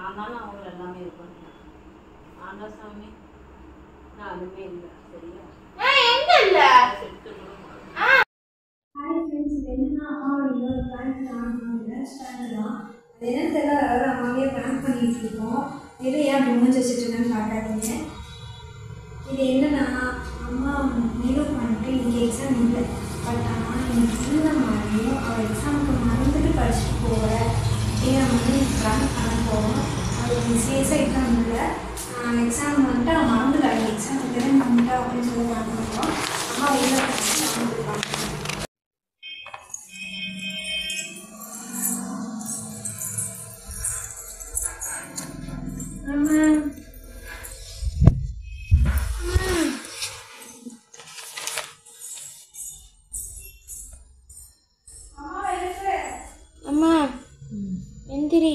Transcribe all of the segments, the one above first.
நான் தானே அவங்கள எல்லாமே இது பண்ணேன் ஆண்டா சாமி நானுமே இல்லை சரியா எங்க இல்ல செத்து கூட மாட்டேன். ஹாய் ஃப்ரெண்ட்ஸ் இது என்னன்னா அம்மாவோட ஒரு பிளான் தான் ஸ்டாண்ட் தான் அது என்னன்னு தெரியல அதாவது அம்மாவே பிளான் பண்ணிட்டு இருக்கோம் இது ஏன் அப்படி முடிஞ்சு வச்சுட்டு இருக்கேன்னு பார்க்காதீங்க இது என்னன்னா அம்மா மெனு பண்ணிட்டு இன்னைக்கு எக்ஸாம் இல்லை பட் ஆனால் இன்னைக்கு இருந்த மாதிரியும் அவள் எக்ஸாமுக்கு மறந்துட்டு படிச்சுட்டு போகிற அப்படின்னு நம்ம வந்து பிளான் பண்ண போகிறோம் அது கொஞ்சம் சீரியஸாக எக்ஸாம் இல்லை எக்ஸாம் வந்துட்டு அவன் மறந்துட்டா எக்ஸாம் இருக்கிறேன் மறந்துட்டா அப்படின்னு சொல்லி பிளான் பண்ணுறோம் அம்மா வெளியில் மறந்துருக்காங்க அம்மா அம்மா எந்திரி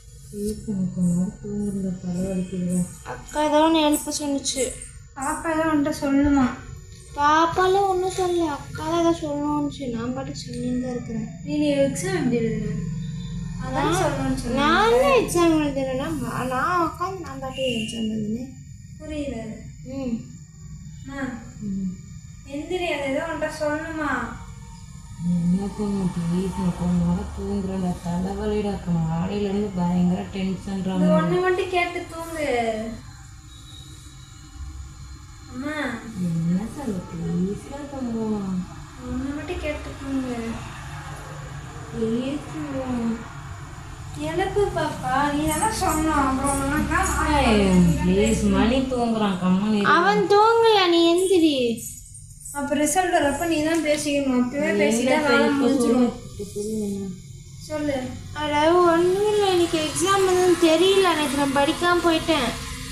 அக்கா ஏதோ ஒன்று எழுப்ப சொன்னுச்சு பாப்பா தான் உன்ட்ட சொல்லணுமா பாப்பாலாம் ஒன்றும் சொல்லல அக்கா தான் ஏதோ சொல்லணும்னுச்சு நான் பாட்டுக்கு சொல்லிட்டு தான் இருக்கிறேன் நீ நீ எக்ஸாம் எப்படி எழுதுன அதான் சொல்லணும்னு சொன்னேன் நான் தான் எக்ஸாம் எழுதுறேன்னா நான் உட்காந்து நான் பாட்டுக்கு எக்ஸாம் எழுதுனேன் புரியல ம் அம்மா எந்திரி அது ஏதோ உன்ட்ட சொல்லணுமா என்ன கொஞ்சம் ப்ளீஸ் நான் கொஞ்ச நேரம் தூங்குறேன்டா தலைவலிடா காலையிலேருந்து பயங்கர டென்ஷன்டா இது ஒன்று மட்டும் கேட்டு தூங்கு அம்மா என்ன சொல்ல ப்ளீஸ்லாம் தம்பா ஒன்று மட்டும் கேட்டு தூங்கு ப்ளீஸ் எழுப்பு பாப்பா நீ தானே சொன்னோம் அப்புறம் உனக்கு ப்ளீஸ் மணி தூங்குறான் கம்மனி அவன் தூங்கல நீ எந்திரி அப்போ ரிசல்ட் வரப்ப நீ தான் பேசிக்கணும் அப்பவே பேசிட்டா வேலை முடிஞ்சிடும் சொல்லு அதாவது ஒன்றும் இல்லை எனக்கு எக்ஸாம் எதுவும் தெரியல எனக்கு நான் படிக்காமல் போயிட்டேன்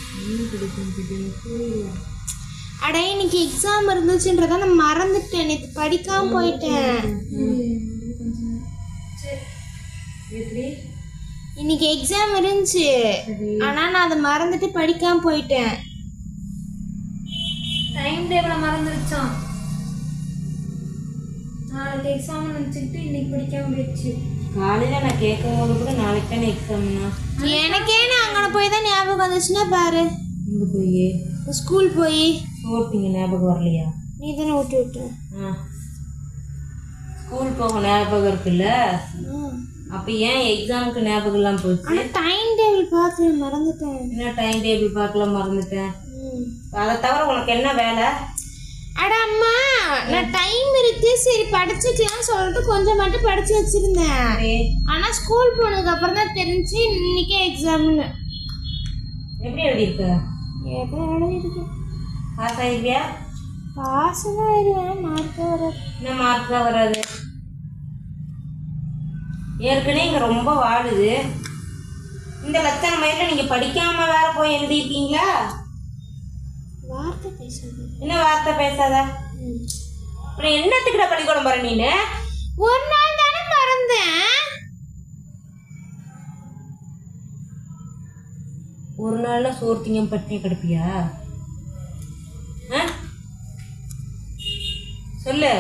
அட இன்னைக்கு எக்ஸாம் இருந்துச்சுன்றத நான் மறந்துட்டேன் நேற்று படிக்காம போயிட்டேன் எப்படி இன்னைக்கு எக்ஸாம் இருந்துச்சு ஆனா நான் அதை மறந்துட்டு படிக்காம போயிட்டேன் டைம் டேபிளை மறந்துருச்சான் நாளைக்கு எக்ஸாம் நினச்சிக்கிட்டு இன்னைக்கு படிக்காம போயிடுச்சு காலையில் நான் கேட்கும் போது கூட நாளைக்கு தானே எக்ஸாம்னா எனக்கே நான் அங்கே போய் தான் ஞாபகம் வந்துச்சுன்னா பாரு இங்கே போய் ஸ்கூல் போய் சோர்த்திங்க ஞாபகம் வரலையா நீ தானே விட்டு விட்டு ஆ ஸ்கூல் போக ஞாபகம் இருக்குல்ல அப்போ ஏன் எக்ஸாமுக்கு ஞாபகம் இல்லாமல் போச்சு ஆனால் டைம் டேபிள் பார்த்து மறந்துட்டேன் என்ன டைம் டேபிள் பார்க்கலாம் மறந்துட்டேன் ம். அதை தவிர உனக்கு என்ன வேலை அட அம்மா நான் டைம் இருக்கு சரி படிச்சுக்கலாம் சொல்லிட்டு கொஞ்சம் மட்டும் படிச்சு வச்சிருந்தேன் சரி. ஆனா ஸ்கூல் போனதுக்கு அப்புறம் தான் தெரிஞ்சு இன்னைக்கே எக்ஸாம்னு எப்படி எழுதியிருக்க ஏதோ எழுதிருக்கு பாஸ் ஆகிருக்கியா பாஸ் தான் ஆயிடுவேன் மார்க்கே வராது என்ன மார்க் தான் வராது ஏற்கனவே இங்கே ரொம்ப வாடுது இந்த லட்சண மயில நீங்கள் படிக்காம வேற போய் எழுதியிருக்கீங்களா வார்த்தை பேசுறது என்ன வார்த்தை பேசாத அப்புறம் என்னத்துக்கிட்ட பள்ளிக்கூடம் போற நீனு ஒரு நாள் தானே மறந்தேன் ஒரு நாள்ல சோர்த்திங்கம் பட்டினி கிடப்பியா ஆ? சொல்லு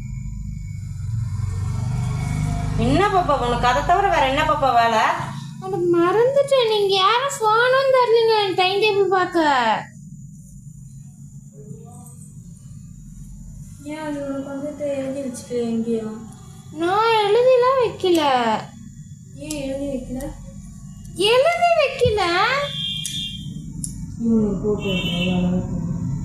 என்ன பாப்பா உனக்கு அதை தவிர வேற என்ன பாப்பா வேலை அட மறந்துட்டேன் நீங்க யாரும் ஃபோனும் தரலீங்க டைம் டேபிள் பார்க்க ஏன் அது உனக்கு வந்துட்டு எழுதி வச்சுட்டு எங்கேயும் நான் எழுதிலாம் வைக்கல ஏன் எழுதி வைக்கல எழுதி வைக்கல ம், போட்டு வைக்கிறேன், அவ்வளவுதான் போதும்.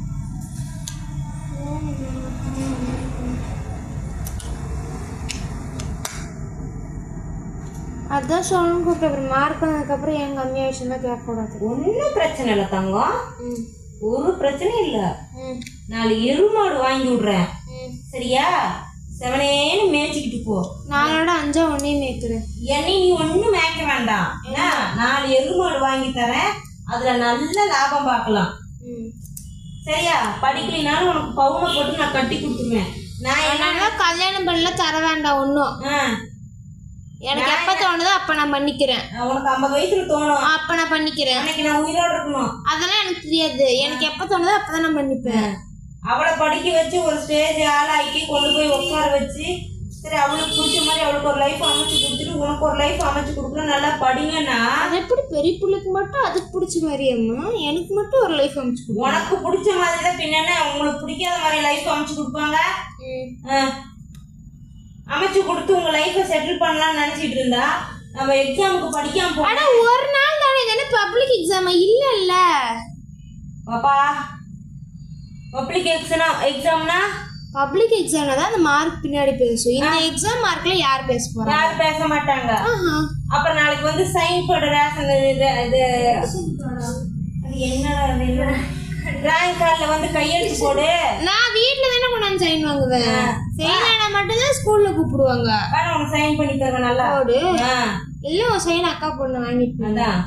அதான் சொல்லணும் கூப்பிட்டு அப்புறம் மார்க் வந்ததுக்கப்புறம் என் கம்மியாக விஷயமா கேட்கக்கூடாது ஒன்றும் பிரச்சனை இல்லை தங்கம் ம் ஒரு பிரச்சனையும் இல்லை ம் நாலு எருமாடு வாங்கி விடுறேன் ம் சரியா செவனேன்னு மேய்ச்சிக்கிட்டு போ நாளோட அஞ்சா ஒன்றையும் மேய்க்கிறேன் என்னை நீ ஒன்றும் மேய்க்க வேண்டாம் என்ன நாலு எருமாடு வாங்கி தரேன் அதுல நல்ல லாபம் பார்க்கலாம் ம் சரியா படிக்கலைனாலும் உனக்கு பவுனை போட்டு நான் கட்டி கொடுத்துருவேன் நான் என்ன அதனால கல்யாணம் பண்ணல தர வேண்டாம் ஒன்றும் ஆ, எனக்கு எப்போ தோணுதோ அப்போ நான் பண்ணிக்கிறேன் உனக்கு ஐம்பது வயசுல தோணும் அப்போ நான் பண்ணிக்கிறேன் அன்னைக்கு நான் உயிரோட இருக்கணும் அதெல்லாம் எனக்கு தெரியாது எனக்கு எப்போ தோணுதோ அப்போ தான் நான் பண்ணிப்பேன் அவளை படிக்க வச்சு ஒரு ஸ்டேஜ் ஆளாக்கி கொண்டு போய் உட்கார வச்சு சரி அவளுக்கு பிடிச்ச மாதிரி அவளுக்கு ஒரு லைஃப் அமைச்சு கொடுத்துட்டு உனக்கு ஒரு லைஃப் அமைச்சு கொடுக்குறோம் நல்லா படிங்கன்னா அது எப்படி பெரிய பிள்ளைக்கு மட்டும் அதுக்கு பிடிச்ச மாதிரி அம்மா எனக்கு மட்டும் ஒரு லைஃப் அமைச்சு கொடு. உனக்கு பிடிச்ச மாதிரி தான் பின்னாடி உங்களுக்கு பிடிக்காத மாதிரி லைஃப் அமைச்சு கொடுப்பாங்க ஆ. அமைச்சு கொடுத்து உங்க லைஃபை செட்டில் பண்ணலாம்னு நினைச்சிட்டு இருந்தா நம்ம எக்ஸாமுக்கு படிக்காம போ ஆனா ஒரு நாள் தானே தானே பப்ளிக் எக்ஸாம் இல்லல்ல பாப்பா பப்ளிக் எக்ஸாம் எக்ஸாம்னா பப்ளிக் எக்ஸாம்ல தான் அந்த மார்க் பின்னாடி பேசும் இந்த எக்ஸாம் மார்க்ல யார் பேச போறா யாரும் பேச மாட்டாங்க ஆஹா. அப்புறம் நாளைக்கு வந்து சைன் போட ரேஷன் இது இது அது என்னடா அது என்ன டிராயிங் கார்டில் வந்து கையெழுத்து போடு நான் வீட்ல தானே கொண்டாந்து சைன் வாங்குவேன் செய்யலனா மட்டும் தான் ஸ்கூல்ல கூப்பிடுவாங்க வேணா உனக்கு சைன் பண்ணி தருவேன் நல்லா போடு ஆ இல்ல ஒரு சைன் அக்கா பொண்ணு வாங்கிட்டு அதான்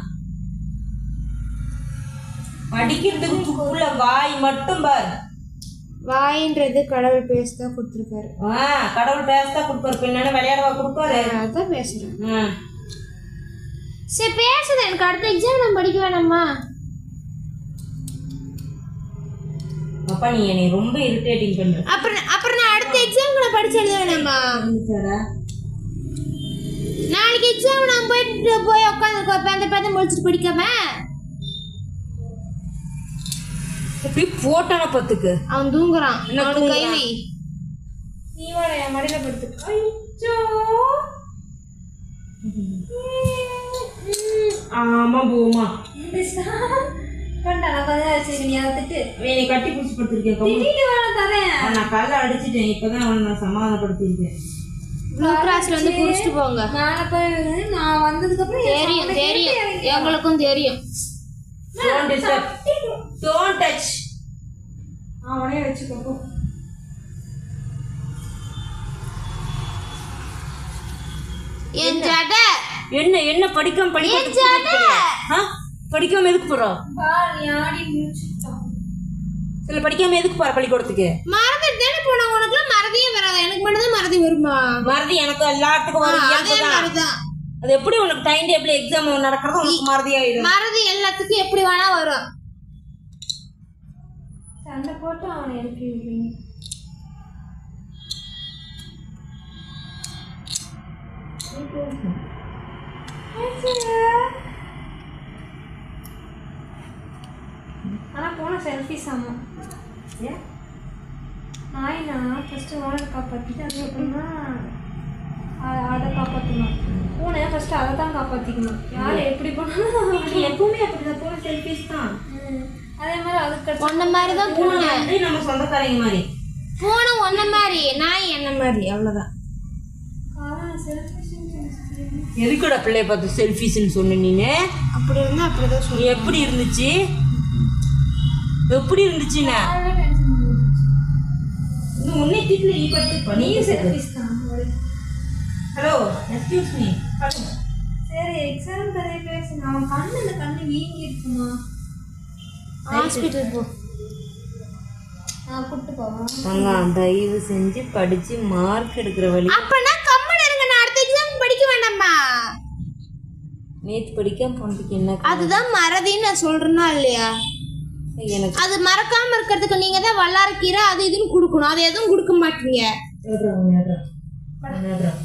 படிக்கிறதுக்கு துப்புல வாய் மட்டும் பார் வாயின்றது கடவுள் பேச தான் கொடுத்துருக்காரு ஆ கடவுள் பேசதான் கொடுப்பாரு பின்னாடி விளையாடவா கொடுப்பாரு நான் அதான் பேசுறேன் ஆ. சரி பேசுது எனக்கு அடுத்த எக்ஸாம் நான் படிக்க வேணாமா அப்பா நீ என்னை ரொம்ப இரிட்டேட்டிங் பண்ற அப்புறம் அப்புறம் நான் அடுத்த எக்ஸாம்க்கு நான் படிச்சு எழுத வேணாமா இருந்துச்சாடா? நாளைக்கு எக்ஸாம் நான் போயிட்டு போய் உட்காந்து பேந்த பேந்த முடிச்சுட்டு படிக்காம இப்படி போட்டான பத்துக்கு அவன் தூங்குறான் என்ன அவனுக்கு கை தூங்குறான்? வை நீ வாடா என் மடியில படுத்து ஆமா போமா கண்டா நான் கொஞ்சம் சரி நீ அதை திட்டு என்னை கட்டி பிடிச்சி படுத்திருக்கேன் கம்மு. திட்டிட்டு வேணாம் தரேன் அவன் நான் கல்ல அடிச்சிட்டேன் இப்பதான் அவனை நான் சமாதானப்படுத்திருக்கேன் ப்ளூ கிராஸ்ல வந்து குடிச்சிட்டு போங்க மேலே போய் நான் வந்ததுக்கு அப்புறம் என் தெரியும் சம்பளத்தை தெரியும் கேட்டு இறங்கி எங்களுக்கும் தெரியும் டோன்ட் டிஸ்டர்ப் டோன்ட் டச் அவனே வச்சுக்கோ போ. என் ஜடை என்ன என்ன படிக்காம படிக்காம என் ஜடை ஆ? படிக்காம எதுக்கு போறோம் பா நீ ஆடி முடிச்சுட்டான் இல்ல படிக்காம எதுக்கு போற பள்ளிக்கூடத்துக்கு மறந்துட்டு தானே போனா உனக்கு மறதியே வராது எனக்கு மட்டும் தான் மறதி வருமா மறதி எனக்கு எல்லாத்துக்கும் வரும் அதே இயல்புதான். மாதிரிதான் அது எப்படி உனக்கு டைம் டேபிள் எக்ஸாம் நடக்கிறது உனக்கு மறதி ஆயிடும் மறதி எல்லாத்துக்கும் எப்படி வேணா வரும் சண்டை போட்டு அவனை எழுப்பி விடுறீங்க ஆனால் போன செல்ஃபி சமம் ஏன் நாய்னா ஃபஸ்ட்டு ஓனரை காப்பாற்றிட்டு அதுக்கப்புறமா அ- அதை காப்பாற்றணும் பூனை ஃபஸ்ட்டு அதை தான் காப்பாற்றிக்கணும் யார் எப்படி பண்ணாலும் எப்பவுமே அப்படிதான் போன செல்ஃபிஸ் தான் ம். அதே மாதிரி அதுக்கு உன்ன மாதிரி தான் பூனை பூனை வந்து நம்ம சொந்தக்காரங்க மாதிரி பூனை உன்ன மாதிரி நாய் என்ன மாதிரி அவ்வளவுதான் செல்ஃபி எதுக்குடா பிள்ளைய பார்த்து செல்ஃபிஸ்ன்னு சொன்ன நீனு அப்படி இருந்தா அப்படிதான் நீ சொல்லுவேன் எப்படி இருந்துச்சு எப்படி இருந்துச்சுன்னா இன்னும் உன்னை திட்டுல நீ பட்டு பண்ணி செல்ஃபிஸ் தான் ஹலோ எக்ஸ்கியூஸ் மீ சரி எக்ஸாம் கதையை பேசுங்க அவன் கண்ணு இந்த கண்ணு வீங்கி இருக்குமா ஹாஸ்பிட்டல் போ நான் கூப்பிட்டு போவேன் தங்கம் தயவு செஞ்சு படிச்சு மார்க் எடுக்கிற வழி அப்பனா கம்மன் இருங்க நான் அடுத்த எக்ஸாம் படிக்க வேண்டாமா நேத்து படிக்காம போனதுக்கு என்ன காரணம்? அதுதான் மறதின்னு நான் சொல்றேனா இல்லையா எனக்கு அது மறக்காம இருக்கிறதுக்கு நீங்க தான் வல்லாரக்கீரை அது இதுன்னு கொடுக்கணும் அது எதுவும் கொடுக்க மாட்டீங்க எழுதுறேன், எழுதுறேன். எழுதுறேன்.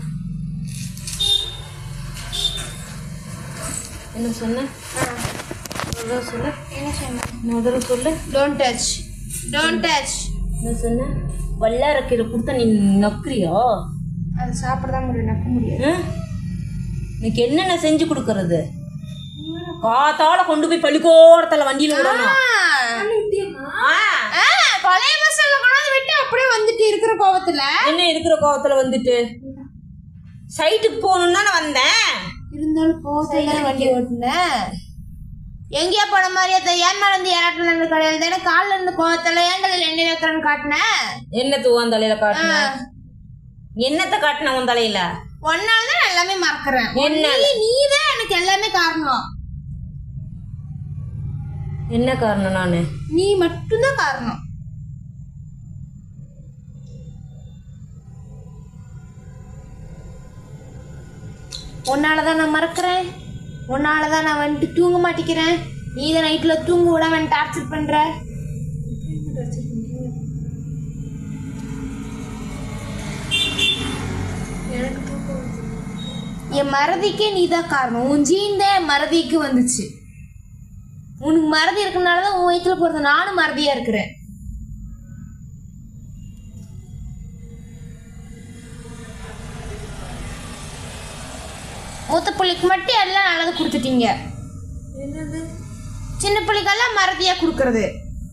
என்ன சொன்ன முதல்ல சொல்லு என்ன சொன்னேன் முதல்ல சொல்லு டோன்ட் டச் டோன்ட் டச் என்ன சொன்ன வல்லாரக்கீரை கொடுத்தா நீ நக்குறியா அது சாப்பிட தான் முடியும் நக்க முடியாது ஆ? இன்னைக்கு என்னென்ன செஞ்சு கொடுக்கறது காத்தால கொண்டு போய் பள்ளிக்கூடத்துல வண்டியில விடணும் ஆ, ஆ, பழைய பஸ்ல கொண்டாந்து விட்டு அப்படியே வந்துட்டு இருக்கிற கோவத்துல என்ன இருக்கிற கோவத்துல வந்துட்டு சைட்டுக்கு போகணும்னு தானே வந்தேன் இருந்தாலும் கோவத்துல தானே வண்டி ஓட்டுனேன் எங்கேயா போன மாதிரியே தெ- ஏன் மேல இருந்து யாராட்டும் நடந்த கடையில் தானே காலில் இருந்து கோவத்துல ஏன் தலையில எண்ணெய் வைக்கிறேன்னு காட்டினேன் என்ன தூவான் தலையில காட்டின என்னத்த காட்டின உன் தலையில ஒன்னால தான் நான் எல்லாமே மறக்கிறேன் என்ன? நீ தான் எனக்கு எல்லாமே காரணம் என்ன காரணம் நானு நீ மட்டும்தான் காரணம் உன்னால தான் நான் மறக்கிறேன் உன்னால தான் நான் வந்துட்டு தூங்க மாட்டேங்கிறேன் நீ தான் நைட்டில் தூங்க விடாம டார்ச்சர் பண்ற எனக்கு தூக்கம் வருது. என் மறதிக்கே நீ தான் காரணம் உன் ஜீன் தான் என் மறதிக்கு வந்துச்சு உனக்கு மறதி இருக்கனால தான் உன் வயிற்றுல பிறந்த நானும் மறதியா இருக்கிறேன் மூத்த பிள்ளைக்கு மட்டும் எல்லாம் நல்லது கொடுத்துட்டீங்க என்னது சின்ன பிள்ளைக்கெல்லாம் மறதியா கொடுக்கறது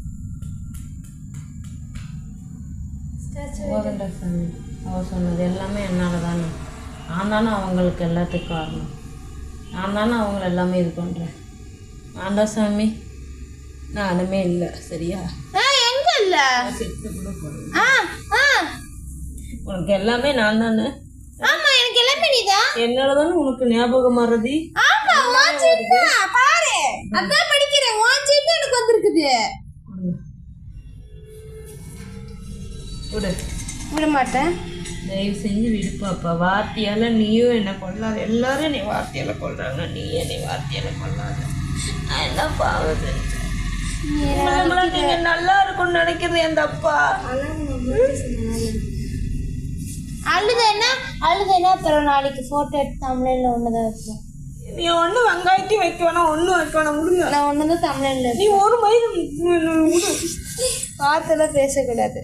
ஸ்டாச்சு போதுண்டா சாமி அவ சொன்னது எல்லாமே என்னால் தானே நான் தானே அவங்களுக்கு எல்லாத்துக்கும் காரணம் நான் தானே அவங்கள எல்லாமே இது பண்ணுறேன் நான் தான் சாமி நானுமே இல்லை சரியா ஆ எங்க இல்ல செத்து கூட போகிறேன் ஆ ஆ உனக்கு எல்லாமே நான் தானே ஆமா எனக்கு எல்லாமே நீதான் என்னால தானே உனக்கு ஞாபகம் மறதி ஆமா உன் ஜீன் தான் பாரு அதான் படிக்கிறேன் உன் ஜீன் தான் எனக்கு வந்திருக்குது விடு விட மாட்டேன் தயவு செஞ்சு விடுப்பாப்பா வார்த்தையால நீயும் என்ன கொள்ளாத எல்லாரும் நீ வார்த்தையால கொள்றாங்க நீ என்னை வார்த்தையால கொள்ளாத நான் என்ன பாவம் செஞ்சேன் உங்களை நீங்க நல்லா இருக்கும்னு நினைக்கிறது என் தப்பா அழுதுன்னா அழுதுன்னா அப்புறம் நாளைக்கு போட்டோ எடுத்து தமிழ்ல ஒண்ணுதான் வைப்பேன் நீ ஒண்ணு வெங்காயத்தையும் வைக்க வேணாம் ஒண்ணும் வைக்க வேணாம் முடிங்க நான் ஒண்ணுதான் தமிழ்ல நீ ஒரு மயில் விடு வார்த்தைலாம் பேசக்கூடாது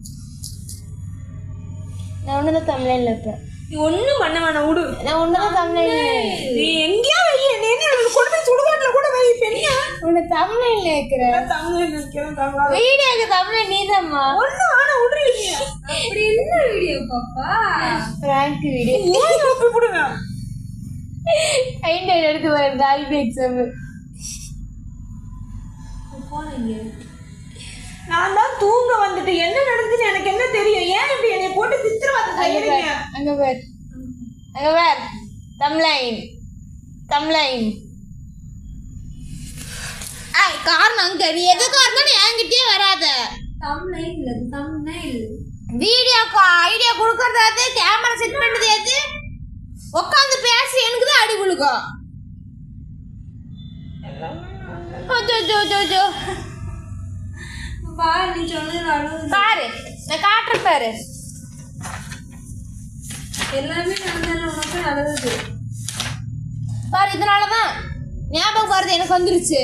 நான் ஒண்ணுதான் தமிழ்ல வைப்பேன் நீ ஒண்ணும் பண்ண வேணாம் விடு நான் ஒண்ணுதான் தமிழ்ல நீ எங்கேயா வை நீ என்ன கொண்டு போய் சுடுகாட்டுல கூட வை பெண்ணா உன்னை தமிழ்ல வைக்கிறேன் தமிழ் நிற்கிறேன் தமிழ் வீடியோக்கு தமிழ்ல நீதாம்மா ஒண்ணு ஆனா விடுறீங்க அப்படி என்ன வீடியோ பாப்பா பிராங்க் வீடியோ ஏன் அப்படி விடுங்க ஐண்டியா எடுத்து வரேன் தாலிபி எக்ஸாம் போனீங்க நான் தான் தூங்க வந்துட்டு என்ன நடந்துன்னு எனக்கு என்ன தெரியும் ஏன் இப்படி என்னை போட்டு சித்திரவதை செய்யறீங்க அங்க பேர் அங்க பேர் தமிழைன் தமிழைன் ஐய் காரணம் அங்க நீ எது காரணம் என்கிட்டயே வராத தம்னைல் இல்ல தம்னைல் வீடியோக்கு ஐடியா கொடுக்கறது எது கேமரா செட் பண்ணது எது உட்காந்து பேசி எனக்கு தான் அடி விழுகும் அச்சோ, அச்சோ, அச்சோ, அச்சோ. பாரு நீ சொன்னது அழுகுது பாரு நான் காட்டுறேன் பாரு எல்லாமே நடந்தாலும் உனக்கு அழுகுது பாரு இதனாலதான் ஞாபகம் வருது எனக்கு வந்துருச்சு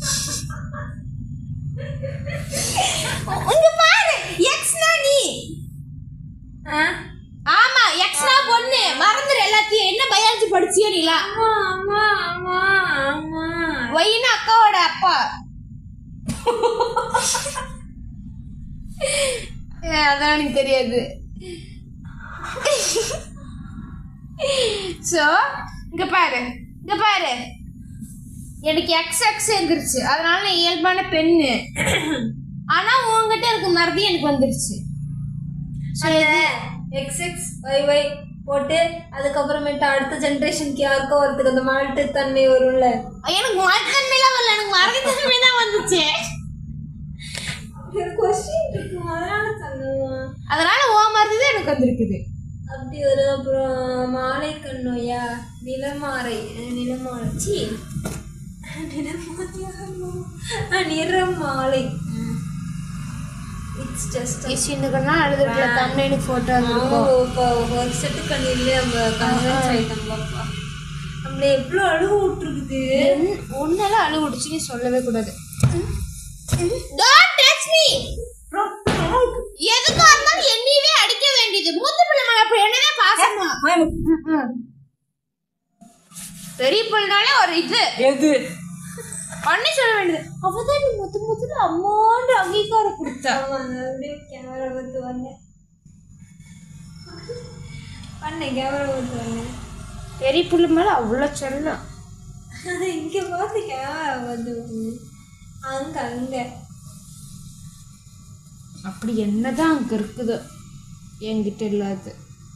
இங்க பாரு எக்ஸ்னா நீ ஆ ஆமா எக்ஸ்னா பொண்ணு மறந்துரு எல்லாத்தையும் என்ன பயாலஜி படிச்சியோ நீலா ஆமா ஆமா ஆமா ஒய்னா அக்காவோட அப்பா ஏ, அதெல்லாம் எனக்கு தெரியாது சோ இங்க பாரு இங்க பாரு எனக்கு எக்ஸ் எக்ஸ் இருந்துருச்சு அதனால நான் இயல்பான பெண்ணு ஆனா உன்கிட்ட இருக்க மறதி எனக்கு வந்துருச்சு So, இது- எக்ஸ் எக்ஸ் ஒய் ஒய் போட்டு அதுக்கப்புறமேட்டு அடுத்த ஜென்ரேஷனுக்கு யாருக்கோ வரதுக்கு அந்த மாட்டு தன்மை வரும்ல எனக்கு மறத்தன்மைலாம் வரல எனக்கு மறதி தன்மை தான் வந்துச்சு கொஸ்டின் இருக்கும் அதனால சொன்னேன் அதனால ஓ மறதி தான் எனக்கு வந்திருக்குது அப்படி ஒரு அப்புறம் மாலை கண்ணோயா நிலமாறை அஹ் நிலமாலை சி நிறமாலை இட்ஸ் ஜஸ்ட் சின்ன அழுதுருக்கல தமிழ் போட்டோ வந்திருக்கும் ஒரு செட்டு கண்ணிலே நம்ம கன்வென்ஸ் ஆயிட்டோம் பாப்பா நம்மள எவ்வளோ அழுகு விட்டுருக்குது ஒன்னெல்லாம் அழு விடுச்சு நீ சொல்லவே கூடாது Don't touch me. எதுக்கா இருந்தாலும் என்னையவே அடிக்க வேண்டியது மூத்த பிள்ளை மேல அப்படி என்னவே பாசமா ம்ம். பெரிய பிள்ளைனாலே ஒரு இது எது பண்ணி சொல்ல வேண்டியது அவதான் நீ முத்து முத்துல அம்மாண்டு அங்கீகாரம் கொடுத்தா ஆமா நான் அப்படியே கேமரா பார்த்து வந்தேன் பண்ணேன் கேமரா பார்த்து வந்தேன் பெரிய பிள்ளை மேல அவ்வளோ செல்லம் இங்க பார்த்து கேமரா பார்த்து வந்தேன் அங்க அங்க அப்படி என்னதான் அங்க இருக்குதோ என்கிட்ட இல்லாது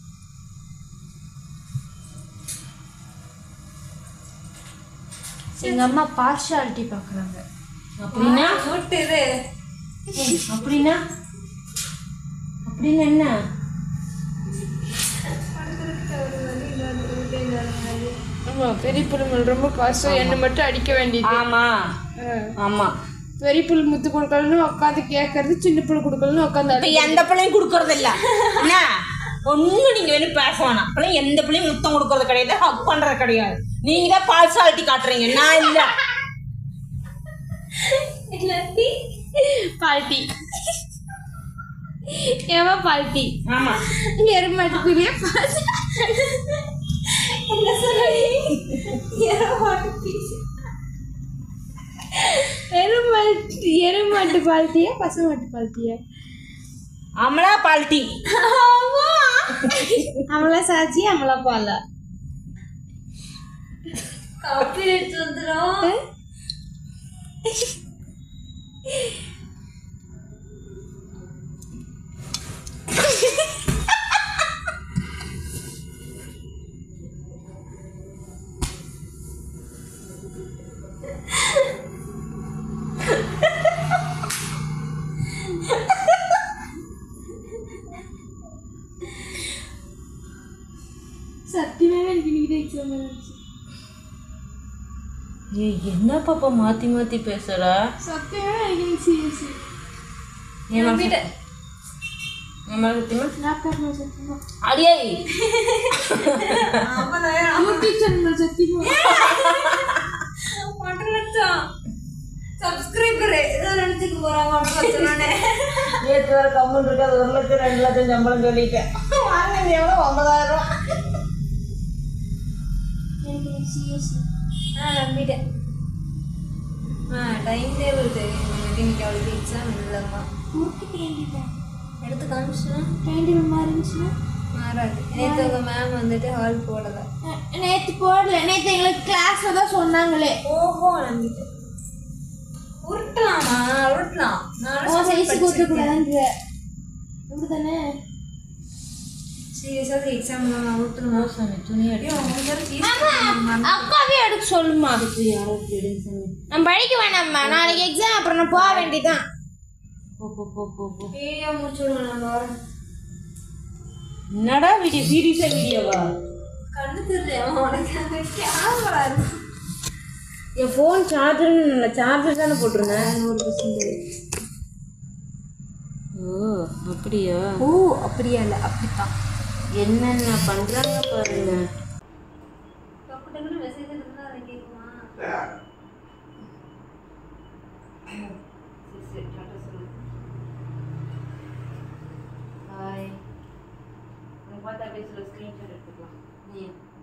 எங்க அம்மா பார்ஷாலிட்டி பாக்குறாங்க அப்படின்னா மூட்டுது அப்படின்னா அப்படின்னு என்ன ஆமா பெரிய புள்ளுங்கள் ரொம்ப பாசம் என்னை மட்டும் அடிக்க வேண்டியது ஆமா ஆமா பெரிய புல் முத்து கொடுக்கலன்னு உட்காந்து கேட்கறது சின்ன புல் கொடுக்கலன்னு உட்காந்து இப்ப எந்த பிள்ளையும் கொடுக்கறது இல்ல என்ன ஒன்றும் நீங்கள் வேணும் பேச வேணாம் அப்பெல்லாம் எந்த பிள்ளையும் முத்தம் கொடுக்கறது கிடையாது ஹக் பண்ணுறது கிடையாது நீங்கள் தான் பார்சாலிட்டி காட்டுறீங்க நான் இல்லை இல்லாட்டி பால்ட்டி ஏமா பால்ட்டி ஆமாம் எருமாட்டுக்குரிய பால்ட்டி என்ன சொல்லி எருமாட்டு பீஸ் எருமாட்டு எருமாட்டு பால்ட்டியா பசுமாட்டு பால்ட்டியா அமலா பால்ட்டி அமலா சாச்சி அமலா பாலா காப்பி எடுத்து வந்துடும் சத்தியமாவே எனக்கு இன்னைக்கு எக்ஸாம் இருந்துச்சு ஏய் என்ன பாப்பா மாற்றி மாற்றி பேசுகிறா சத்தியமாவே எனக்கு இன்னைக்கு சிஎஸ்சி என் மேலே என் மேலே சத்தியமா லேப்டாப் மேலே சத்தியமா அடியே யூடியூப் சேனல் மேலே சத்தியமா ஒன்றரை லட்சம் சப்ஸ்கிரைபர் ஏதோ நினைச்சுக்க போறாங்க ஒன்றரை லட்சம் நேற்று வர கம்மன் இருக்கு அது ஒரு லட்சம் ரெண்டு லட்சம் சம்பளம் சொல்லிட்டேன் வாங்கினது எவ்வளோ ஒன்பதாயிரம் எனக்கு இன்னைக்கு சிஎஸ்சி ஆ நம்பிட்டேன் ஆ டைம் டேபிள் தெரியும் எனக்கு இன்னைக்கு அவளுக்கு எக்ஸாம் இல்லைம்மா கூட்டிட்டு வேண்டியதான் எடுத்து காமிச்சுன்னா டைம் டேபிள் மாறி இருந்துச்சுன்னா மாறாது நேற்று உங்கள் மேம் வந்துட்டு ஹால் போடலை நேற்று போடல நேற்று எங்களுக்கு கிளாஸ்ல தான் சொன்னாங்களே ஓஹோ நம்பிட்டேன் உருட்டலாமா உருட்டலாம் உன் சைஸுக்கு ஊற்றக்கூடாதுன்ற இப்படி தானே சீரியஸாக எக்ஸாம் நான் உருட்டணுமா சாமி துணி ஐயோ, உங்களுக்கு அக்காவே எடுக்க சொல்லுமா நம்ம படிக்க வேணாம்மா நாளைக்கு எக்ஸாம் அப்புறம் நான் போக வேண்டியதான் போ போ போ போ போ வீடியோ முடிச்சு விடுங்க நான் வரேன் என்னடா வீடியோ சீரியஸாக வீடியோவா கண்ணு தெரியல உனக்கு கேமரா இருக்கு என் ஃபோன் சார்ஜர்னு இல்லை சார்ஜர் தானே போட்டிருந்தேன் நூறு பர்சன்டேஜ் ஓ அப்படியா ஓ அப்படியா இல்லை அப்படித்தான் என்னென்ன பண்ணுறாங்க பாருங்க டக்குனு மெசேஜ் இருந்தால் அதை கேட்குமா ஹாய் உங்க பார்த்தா அப்படியே சொல்ல ஸ்க்ரீன்ஷாட் எடுத்துக்கலாம் நீ